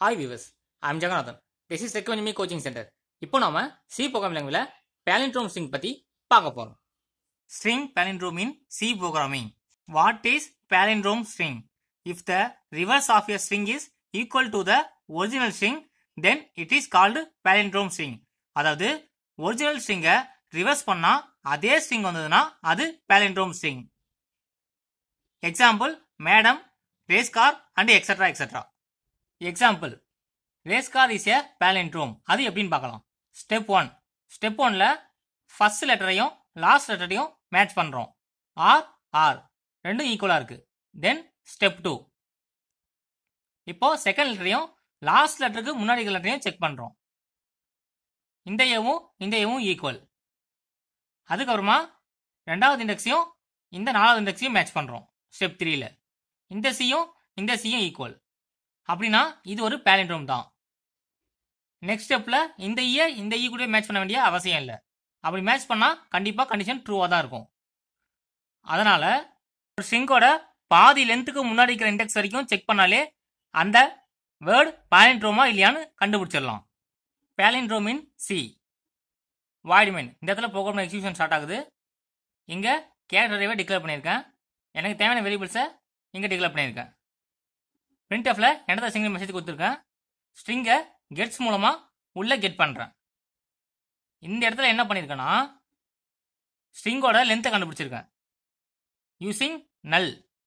Hi viewers I'm Jagannathan this is ரெக்கவனிமி coaching centre இப்போ நாம சி ப்ரோக்ராம் லாங்குவேஜ்ல பேலிண்ட்ரோம் ஸ்ட்ரிங் பத்தி பார்க்க போறோம் string palindrome in C programming. What is palindrome string? If the reverse of a string is equal to the original string, then it is called palindrome string. அதாவது original ஸ்ட்ரிங்கை reverse பண்ணா அதே string வந்ததுன்னா அது palindrome string. Example madam race car and et cetera et cetera example race car is a palindrome அது எப்படின்னு பார்க்கலாம் step one step ஒன்ல ஃபர்ஸ்ட் லெட்டரையும் லாஸ்ட் லெட்டரையும் மேட்ச் பண்றோம் ஆர் ஆர் ரெண்டும் ஈக்குவலா இருக்கு தென் ஸ்டெப் டூ இப்போ செகண்ட் லெட்டரையும் லாஸ்ட் லெட்டருக்கு முன்னாடி இருக்கிற லெட்டரையும் செக் பண்றோம் இந்த ஏவும் இந்த ஏவும் ஈக்குவல் அதுக்கப்புறமா ரெண்டாவது இண்டெக்ஸையும் இந்த நாலாவது இண்டெக்ஸையும் மேட்ச் பண்றோம் ஸ்டெப் த்ரீல இந்த சியும் இந்த சியும் ஈக்குவல் அப்படின்னா இது ஒரு பேலிண்ட்ரோம் தான் நெக்ஸ்ட் ஸ்டெப்ல இந்த ஈய இந்த ஈ கூட மேட்ச் பண்ண வேண்டிய அவசியம் இல்லை அப்படி மேட்ச் பண்ணா கண்டிப்பா கண்டிஷன் ட்ரூவா தான் இருக்கும் அதனால ஒரு ஸ்ட்ரிங்கோட பாதி லென்த்துக்கு முன்னாடி இருக்கிற இண்டெக்ஸ் வரைக்கும் செக் பண்ணாலே அந்த வேர்டு பேலிண்ட்ரோமா இல்லையான்னு கண்டுபிடிச்சிடலாம் பேலிண்ட்ரோம் இன் சி வாய்டுமென் இந்த இடத்துல ப்ரோக்ராம் எக்ஸிக்யூஷன் ஸ்டார்ட் ஆகுது இங்க கேரக்டரைவே டிக்ளேர் பண்ணியிருக்கேன் எனக்கு தேவையான வேரியபிள்ஸை இங்க டிக்ளேர் பண்ணியிருக்கேன் பிரிண்ட் எஃப்ல என்னத்த சிங்கிள் மெசேஜ் கொடுத்துருக்கேன் ஸ்ட்ரிங்கை கெட்ஸ் மூலமா உள்ள கெட் பண்றேன் இந்த இடத்துல என்ன பண்ணிருக்கேன்னா ஸ்ட்ரிங்கோட லென்த்தை கண்டுபிடிச்சிருக்கேன் using null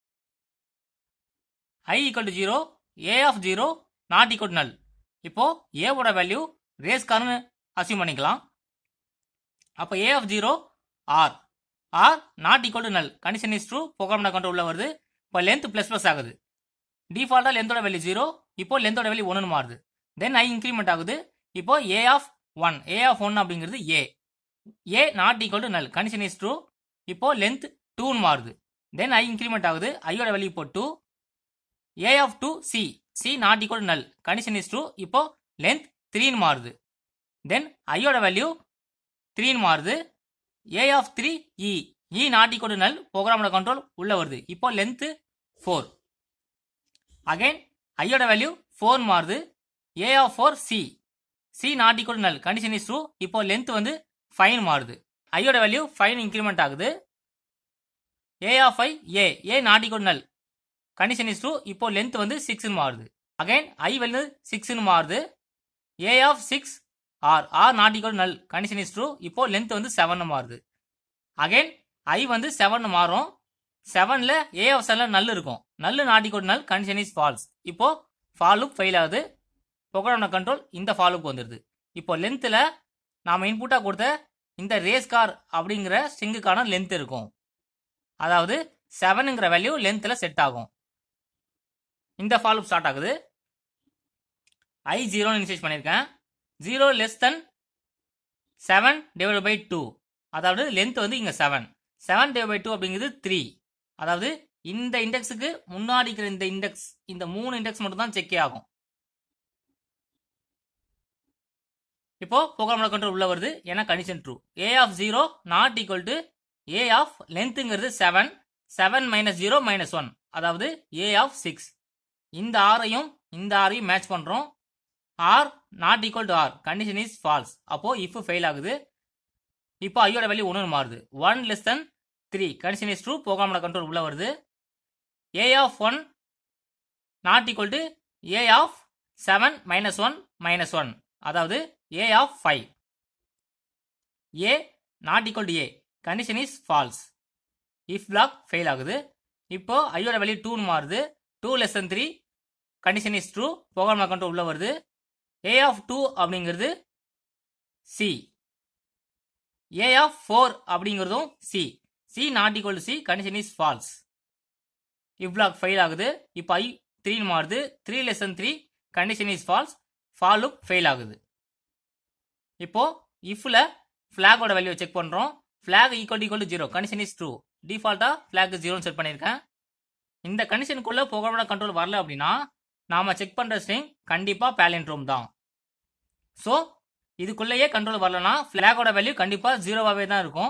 I equal to zero A of zero not equal to null இப்போ ஏவோட வேல்யூ ரேஸ் கார்னு அசியூம் பண்ணிக்கலாம் அப்போ A of zero R R not equal to null condition is true program account உள்ள வருது இப்போ லென்த் ப்ளஸ் ப்ளஸ் ஆகுது டிஃபால்ட்டா லென்த்தோட value zero இப்போ லென்த்தோட வேல்யூ ஒன்னு மாறுது தென் ஐ இன்க்ரிமெண்ட் ஆகுது இப்போ A of one A of one அப்படிங்கிறது A A not equal to null condition is true இப்போ லென்த் டூன்னு மாறுது தென் ஐ இன்க்ரிமெண்ட் ஆகுது ஐயோட வேல்யூ இப்போ two A of two C C not equal to null condition is true இப்போ length த்ரீன்னு மாறுது தென் ஐயோட வேல்யூ த்ரீன்னு மாறுது A of three E E not equal to null ப்ரோக்ராமோட கண்ட்ரோல் உள்ள வருது இப்போ லென்த் ஃபோர் அகைன் ஐயோட வேல்யூ ஃபோர் மாறுது A of four C C not equal null condition is true இப்போ லென்த் வந்து ஃபைன் மாறுது ஐயோட வேல்யூ ஃபைன் இன்க்ரிமெண்ட் ஆகுது A of I A A not equal null condition is true இப்போ length வந்து சிக்ஸ்னு மாறுது அகைன் ஐ வேல்யூ சிக்ஸ்னு மாறுது A of six R R not equal null condition is true இப்போ லென்த் வந்து செவன் மாறுது அகைன் ஐ வந்து செவன் மாறும் செவன்ல ஏ ஆஃப் செவன்ல நல் இருக்கும் null not equal null condition is false இப்போ ஃபாலுப் ஃபெயில் ஆகுது ப்ரோக்ராம் கண்ட்ரோல் இந்த ஃபாலுக்கு வந்துடுது இப்போ லென்த்தில் நாம் இன்புட்டாக கொடுத்த இந்த ரேஸ் கார் அப்படிங்கிற ஸ்ட்ரிங்குக்கான லென்த் இருக்கும் அதாவது செவனுங்கிற வேல்யூ லென்த்தில் செட் ஆகும் இந்த ஃபாலுப் ஸ்டார்ட் ஆகுது ஐ ஜீரோன்னு இனிஷியேட் பண்ணியிருக்கேன் zero less then seven divide by two அதாவது லென்த் வந்து இங்கே seven seven divide by two அப்படிங்கிறது த்ரீ அதாவது இந்த இண்டெக்ஸுக்கு முன்னாடி இருக்கிற இந்த இண்டெக்ஸ் இந்த மூணு இண்டெக்ஸ் மட்டும் தான் செக்கே ஆகும் இப்போ ப்ரோக்ராம் கண்ட்ரோல் உள்ள வருது ஏன்னா condition true A of zero not equal to A of லென்த்துங்கிறது seven seven minus zero minus one அதாவது ஏ ஆஃப் சிக்ஸ் இந்த ஆரையும் இந்த ஆரையும் மேட்ச் பண்றோம் R not equal to R condition is false அப்போ இஃப் ஃபெயில் ஆகுது இப்போ ஐயோட வேல்யூ ஒன்று மாறுது one less then three condition is true ப்ரோக்ராமோட கண்ட்ரோல் உள்ள வருது A of one not equal to A of seven minus one minus one அதாவது A of five A not equal to A condition is false if block fail ஆகுது இப்போ ஐயோட value டூன்னு மாறுது two less than three condition is true program account உள்ள வருது A of two அப்படிங்கிறது C A of four அப்படிங்கிறதும் C C not equal to C condition is false if block fail ஆகுது இப்போ ஐ த்ரீன்னு மாறுது three less than three condition is false for loop fail ஆகுது இப்போ இஃப்ல ஃபிளாகோட வேல்யூ செக் பண்றோம் flag equal equal to zero condition is true டிஃபால்ட்டா ஃபிளாக் ஜீரோன்னு செட் பண்ணியிருக்கேன் இந்த கண்டிஷனுக்குள்ள ப்ரோக்ராமோட கண்ட்ரோல் வரல அப்படின்னா நாம செக் பண்ற ஸ்ட்ரிங் கண்டிப்பா பேலிண்ட்ரோம் தான் ஸோ இதுக்குள்ளேயே கண்ட்ரோல் வரலனா ஃபிளாகோட வேல்யூ கண்டிப்பா ஜீரோவாகவே தான் இருக்கும்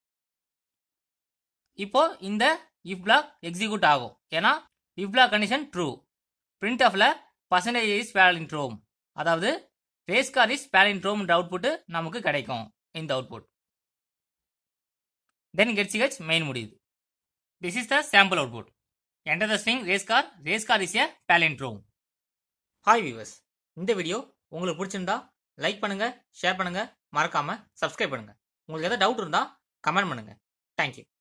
இப்போ இந்த இஃப் பிளாக் எக்ஸிக்யூட் ஆகும் ஏன்னா if block condition true print ஆஃப்ல பர்சன்டேஜ் இஸ் பேலின்ட்ரோம் அதாவது ரேஸ் கார் இஸ் பேலின்ட்ரோம்ன்ற அவுட்புட் நமக்கு கிடைக்கும் இந்த அவுட்புட் தென் கெட் சிஹெச் மெயின் முடியுது this is the sample output enter the string race car race car is a palindrome hi viewers இந்த வீடியோ உங்களுக்கு பிடிச்சிருந்தா லைக் பண்ணுங்க ஷேர் பண்ணுங்க மறக்காம சப்ஸ்கிரைப் பண்ணுங்க உங்களுக்கு எதாவது டவுட் இருந்தா கமெண்ட் பண்ணுங்க தேங்க்யூ